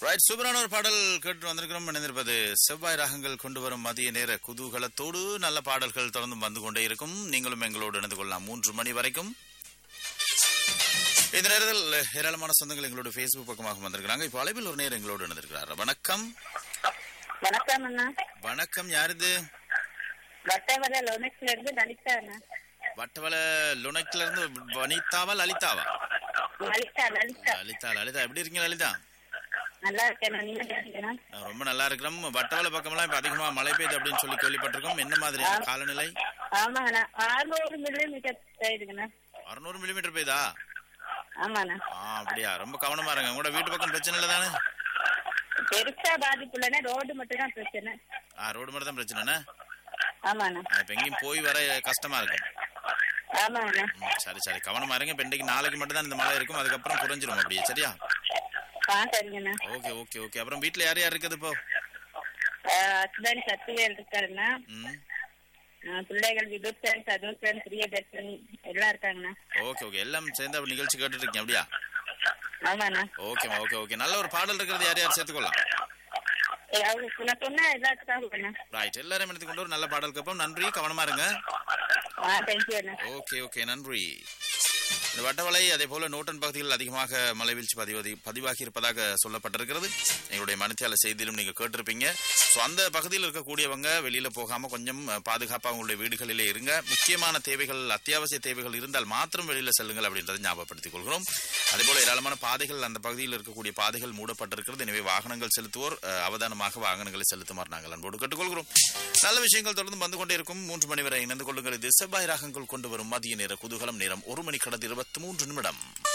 Right சூப்பரான ஒரு பாடல் கேட்டு வந்திருக்கிறோம் இணைந்திருப்பது செவ்வாய் ராகங்கள் கொண்டு வரும் மதிய நேர குதூகலத்தோடு நல்ல பாடல்கள் தொடர்ந்து வந்து கொண்டே இருக்கும் நீங்களும் எங்களோடு இணைந்து கொள்ளலாம் மூன்று மணி வரைக்கும் இந்த நேரத்தில் ஏராளமான சொந்தங்கள் எங்களோட Facebook பக்கமாக வந்திருக்கிறாங்க இப்போ அளவில் ஒரு நேரம் எங்களோடு இணைந்திருக்கிறார் வணக்கம் வணக்கம் அண்ணா வணக்கம் யார் இது வட்டவர லோனக்ஸ்ல இருந்து லலிதா அண்ணா வட்டவள லுனக்ல இருந்து வனிதாவா லலிதாவா லலிதா லலிதா லலிதா லலிதா எப்படி இருக்கீங்க லலிதா நல்லா இருக்கேன் நீங்க எப்படி இருக்கீங்க? நான் ரொம்ப நல்லா இருக்கிறோம் வட்டவள பக்கம்லாம் இப்ப அதிகமா மழை பெய்யுது அப்படின்னு சொல்லி கேள்விப்பட்டிருக்கோம் என்ன மாதிரி காலநிலை ஆமாங்கண்ணா ஆறுநூறு மில்லி மீட்டர் இருக்குண்ணா அறுநூறு மில்லிமீட்டர் பெய்யுதா ஆமாண்ணா ஆ அப்படியா ரொம்ப கவனமா இருங்க உங்களோட வீட்டு பக்கம் பிரச்சனை இல்லை தானே பெருசா பாதிப்பு இல்லைன்னா ரோடு மட்டும் தான் பிரச்சனை ஆ ரோடு மட்டும் தான் பிரச்சனைண்ணே ஆமாண்ணா ஆ, இப்ப எங்கேயும் போய் வர கஷ்டமா இருக்கும் ஆமாங்கண்ணா ம், சரி சரி கவனமா இருங்க இப்ப இன்னைக்கு நாளைக்கு மட்டும் தான் இந்த மழை இருக்கும் அதுக்கப்புறம் குறைஞ்சிரும் அப்படியே சரியா ஆ சரிங்கண்ணா ஓகே ஓகே ஓகே அப்புறம் வீட்ல யார் யார் இருக்குது இப்போ ஹஸ்பண்ட் சத்துவேல் இருக்காருண்ணா ம் ஆ, பிள்ளைகள் விதுத்தன் சதுசன் பிரியதர்ஷன் எல்லாம் இருக்காங்கண்ணா ஓகே ஓகே எல்லாம் சேர்ந்து அப்படி நிகழ்ச்சி கேட்டுட்டு இருக்கீங்க அப்படியா ஆமாண்ணா ஓகேம்மா ஓகே ஓகே நல்ல ஒரு பாடல் இருக்கிறது யார் யார் சேர்த்துக்கொள்ளலாம் ஏ, அவங்க நான் சொன்னா எல்லாத்துக்கும் இருக்கண்ணா ரைட் எல்லாரும் எடுத்து கொண்டு ஒரு நல்ல பாடல் கேட்போம் நன்றி கவனமா இருங்க ஆ தேங்க்யூ அண்ணா ஓகே ஓகே நன்றி இந்த வட்டவளை அதே போல நோட்டன் பகுதிகளில் அதிகமாக மழை வீழ்ச்சி பதிவதி பதிவாகி இருப்பதாக சொல்லப்பட்டிருக்கிறது எங்களுடைய மணித்தியால செய்தியிலும் நீங்க கேட்டிருப்பீங்க ஸோ அந்த பகுதியில் இருக்கக்கூடியவங்க வெளியில போகாம கொஞ்சம் அஹ், பாதுகாப்பா உங்களுடைய வீடுகளிலே இருங்க முக்கியமான தேவைகள் அத்தியாவசிய தேவைகள் இருந்தால் மாத்திரம் வெளியில செல்லுங்கள் அப்படின்றதை ஞாபகப்படுத்திக் கொள்கிறோம் அதே போல ஏராளமான பாதைகள் அந்த பகுதியில் இருக்கக்கூடிய பாதைகள் மூடப்பட்டிருக்கிறது எனவே வாகனங்கள் செலுத்துவோர் அஹ், அவதானமாக வாகனங்களை செலுத்துமாறு நாங்கள் அன்போடு கேட்டுக்கொள்கிறோம் நல்ல விஷயங்கள் தொடர்ந்து வந்து கொண்டே இருக்கும் மூன்று மணி வரை இணைந்து கொள்ளுங்கள் இது செவ்வாய் ராகங்கள் கொண்டு வரும் மதிய நேர குதூகலம் நேரம் ஒரு மணி கடந்து இருபத்தி மூன்று நிமிடம்